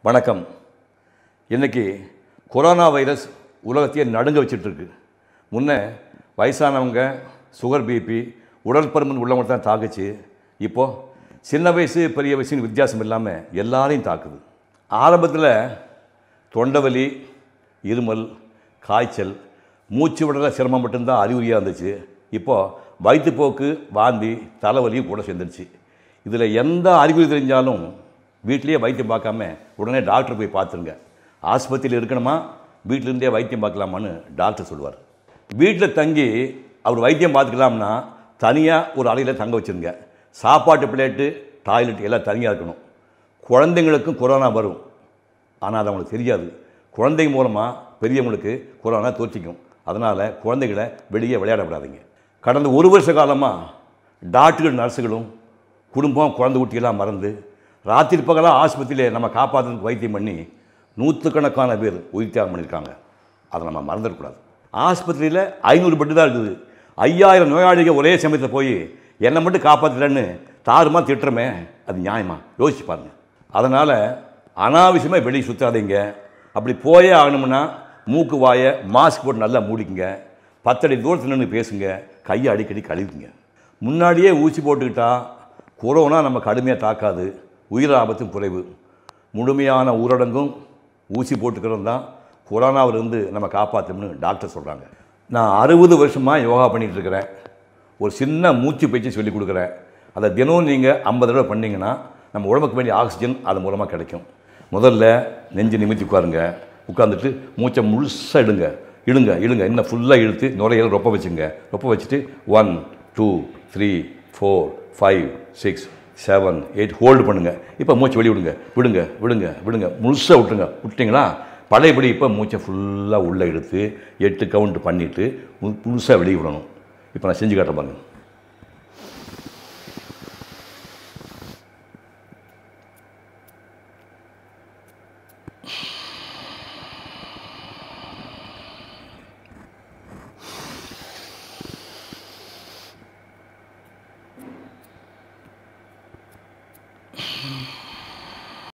வணக்கம் இன்னைக்கு corona virus உலகத்தையே நடுங்க வச்சிட்டு இருக்கு முன்ன வயசானவங்க சுகர் பிபி உடற்பருமன் உள்ளவங்க தான் தாக்குச்சு இப்போது சின்ன வயசு பெரிய வயசுன்னு வித்தியாசம் இல்லாமல் எல்லாரையும் தாக்குது ஆரம்பத்தில் தொண்டைவலி இருமல் காய்ச்சல் மூச்சு விடுற சிரமம் மட்டும்தான் அறிகுறியாக இருந்துச்சு இப்போது வயிற்றுப்போக்கு வாந்தி தலைவலியும் கூட சேர்ந்துருச்சு இதில் எந்த அறிகுறி தெரிஞ்சாலும் வீட்டிலேயே வைத்தியம் பார்க்காம உடனே டாக்டர் போய் பார்த்துருங்க ஆஸ்பத்திரியில் இருக்கணுமா வீட்டில இருந்தே வைத்தியம் பார்க்கலாமான்னு டாக்டர் சொல்லுவார் வீட்டில் தங்கி அவர் வைத்தியம் பார்த்துக்கலாம்னா தனியாக ஒரு அறையில் தங்க வச்சுருங்க சாப்பாட்டு பிளேட்டு டாய்லெட் எல்லாம் தனியாக இருக்கணும் குழந்தைங்களுக்கும் கொரோனா வரும் ஆனால் அது அவங்களுக்கு தெரியாது குழந்தைங்க மூலமாக பெரியவங்களுக்கு கொரோனா தோற்றிக்கும் அதனால் குழந்தைகளை வெளியே விளையாட விடாதீங்க கடந்த ஒரு வருஷ காலமாக டாக்டர்கள் நர்ஸுகளும் குடும்பம் குழந்தை குட்டியெல்லாம் மறந்து ராத்திரி பகலாக ஆஸ்பத்திரியில் நம்ம காப்பாற்றுறதுக்கு வைத்தியம் பண்ணி நூற்றுக்கணக்கான பேர் உயிர் தியாகம் பண்ணியிருக்காங்க அதை நம்ம மறந்துடக்கூடாது ஆஸ்பத்திரியில் ஐநூறு பெட்டு தான் இருக்குது ஐயாயிரம் நோயாளிகள் ஒரே சமயத்தில் போய் என்னை மட்டும் காப்பாற்றலன்னு தாறுமா திட்டுறமே அது நியாயமா யோசிச்சு பாருங்க அதனால் அனாவசியமாக வெளியே சுற்றாதீங்க அப்படி போயே ஆகணும்னா மூக்கு வாயை மாஸ்க் போட்டு நல்லா மூடிக்குங்க பத்தடி தூரத்தில் நின்று பேசுங்க கையை அடிக்கடி கழுவிங்க முன்னாடியே ஊசி போட்டுக்கிட்டா கொரோனா நம்ம கடுமையாக தாக்காது உயிர் ஆபத்தும் குறைவு முழுமையான ஊரடங்கும் ஊசி போட்டுக்கிறது தான் கொரோனாவிலிருந்து நம்ம காப்பாற்றணும்னு டாக்டர் சொல்கிறாங்க நான் அறுபது வருஷமாக யோகா பண்ணிகிட்டு இருக்கிறேன் ஒரு சின்ன மூச்சு பயிற்சி சொல்லி கொடுக்குறேன் அதை தினம் நீங்கள் ஐம்பது தடவை பண்ணீங்கன்னா நம்ம உடம்புக்கு வேண்டிய ஆக்சிஜன் அது மூலமாக கிடைக்கும் முதல்ல நெஞ்சு நிமித்தி உட்காருங்க உட்காந்துட்டு மூச்சை முழுசாக இடுங்க இடுங்க இடுங்க இன்னும் ஃபுல்லாக இழுத்து நுரையீரல் ரொப்ப வச்சுங்க ரொப்ப வச்சுட்டு one two three four five six seven eight hold பண்ணுங்கள் இப்போ மூச்சு வெளிய விடுங்க விடுங்க விடுங்க விடுங்க முழுசாக விட்டுருங்க விட்டிங்களா பழையபடி இப்போ மூச்சை ஃபுல்லாக உள்ளே இழுத்து எட்டு கவுண்ட் பண்ணிவிட்டு முழுசாக வெளியே விடணும் இப்போ நான் செஞ்சு காட்டுறேன் பாருங்க